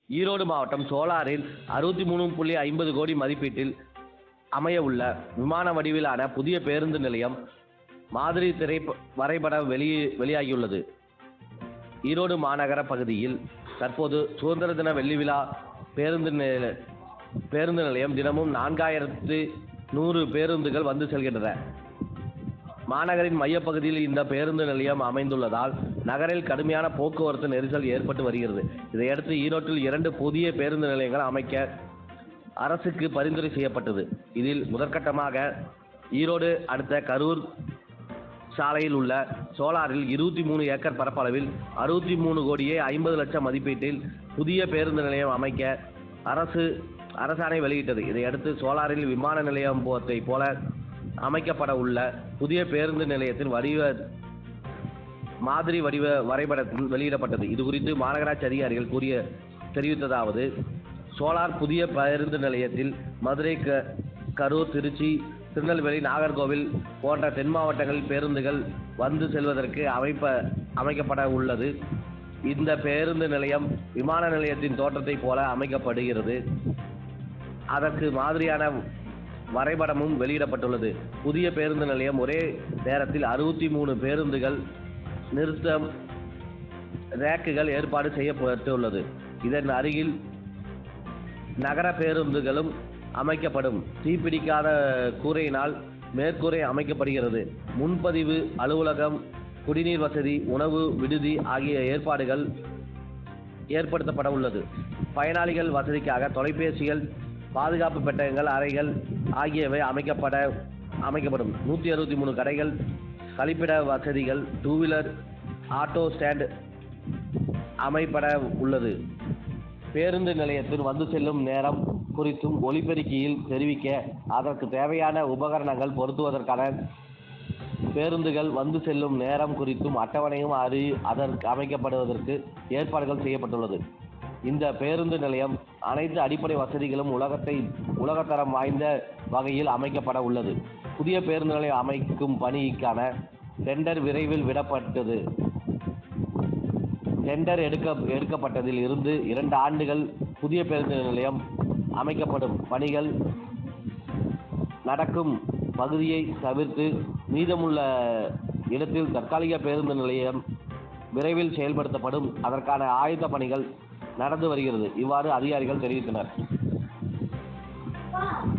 ஈரோடு மாவட்டம் சோலாரில் அறுபத்தி மூணு புள்ளி ஐம்பது கோடி மதிப்பீட்டில் அமைய உள்ள விமான வடிவிலான புதிய பேருந்து நிலையம் மாதிரி திரை வரைபடம் வெளி வெளியாகியுள்ளது ஈரோடு மாநகர பகுதியில் தற்போது சுதந்திர தின வெள்ளி விழா பேருந்து நில பேருந்து நிலையம் தினமும் நான்காயிரத்து நூறு பேருந்துகள் வந்து செல்கின்றன மாநகரின் மையப்பகுதியில் இந்த பேருந்து நிலையம் அமைந்துள்ளதால் நகரில் கடுமையான போக்குவரத்து நெரிசல் ஏற்பட்டு வருகிறது இதையடுத்து ஈரோட்டில் இரண்டு புதிய பேருந்து நிலையங்கள் அமைக்க அரசுக்கு பரிந்துரை செய்யப்பட்டது இதில் முதற்கட்டமாக ஈரோடு அடுத்த கரூர் சாலையில் உள்ள சோலாரில் இருபத்தி மூணு ஏக்கர் பரப்பளவில் அறுபத்தி மூணு கோடியே ஐம்பது லட்சம் மதிப்பீட்டில் புதிய பேருந்து நிலையம் அமைக்க அரசு அரசாணை வெளியிட்டது இதையடுத்து சோலாரில் விமான நிலையம் போத்தை போல அமைக்கப்பட உள்ள புதிய பேருந்து நிலையத்தின் வடிவ மாதிரி வடிவ வரைபடத்தில் வெளியிடப்பட்டது இது குறித்து மாநகராட்சி அதிகாரிகள் கூறிய தெரிவித்ததாவது சோலார் புதிய பேருந்து நிலையத்தில் மதுரை க கரூர் திருச்சி திருநெல்வேலி நாகர்கோவில் போன்ற தென் மாவட்டங்களில் பேருந்துகள் வந்து செல்வதற்கு அமைப்ப அமைக்கப்பட உள்ளது இந்த பேருந்து நிலையம் விமான நிலையத்தின் தோற்றத்தைப் போல அமைக்கப்படுகிறது அதற்கு மாதிரியான வரைபடமும் வெளியிடப்பட்டுள்ளது புதிய பேருந்து நிலையம் ஒரே நேரத்தில் அறுபத்தி மூணு பேருந்துகள் நிறுத்தம் ரேக்குகள் ஏற்பாடு செய்யப்பட்டுள்ளது இதன் அருகில் நகர பேருந்துகளும் அமைக்கப்படும் தீப்பிடிக்காத கூரையினால் மேற்கூரை அமைக்கப்படுகிறது முன்பதிவு அலுவலகம் குடிநீர் வசதி உணவு விடுதி ஆகிய ஏற்பாடுகள் ஏற்படுத்தப்பட உள்ளது பயனாளிகள் வசதிக்காக தொலைபேசிகள் பாதுகாப்பு பெட்டகங்கள் அறைகள் ஆகியவை அமைக்கப்பட அமைக்கப்படும் நூற்றி அறுபத்தி மூணு கடைகள் கழிப்பிட வசதிகள் டூ வீலர் ஆட்டோ ஸ்டாண்ட் அமைப்பட உள்ளது பேருந்து நிலையத்தில் வந்து செல்லும் நேரம் குறித்தும் ஒலிபெருக்கியில் தெரிவிக்க அதற்கு தேவையான உபகரணங்கள் பொருத்துவதற்கான பேருந்துகள் வந்து செல்லும் நேரம் குறித்தும் அட்டவணையும் அறி அதற்கு அமைக்கப்படுவதற்கு ஏற்பாடுகள் செய்யப்பட்டுள்ளது இந்த பேருந்து நிலையம் அனைத்து அடிப்படை வசதிகளும் உலகத்தை உலகத்தரம் வாய்ந்த வகையில் அமைக்கப்பட உள்ளது புதிய பேருந்து நிலையம் அமைக்கும் பணிக்கான டெண்டர் விரைவில் விடப்பட்டது டெண்டர் எடுக்க எடுக்கப்பட்டதில் இருந்து இரண்டு ஆண்டுகள் புதிய பேருந்து நிலையம் அமைக்கப்படும் பணிகள் நடக்கும் பகுதியை தவிர்த்து மீதமுள்ள இடத்தில் தற்காலிக பேருந்து நிலையம் விரைவில் செயல்படுத்தப்படும் அதற்கான ஆயத்த பணிகள் நடந்து வருகிறது இவ்வாறு அதிகாரிகள் தெரிவித்தனர்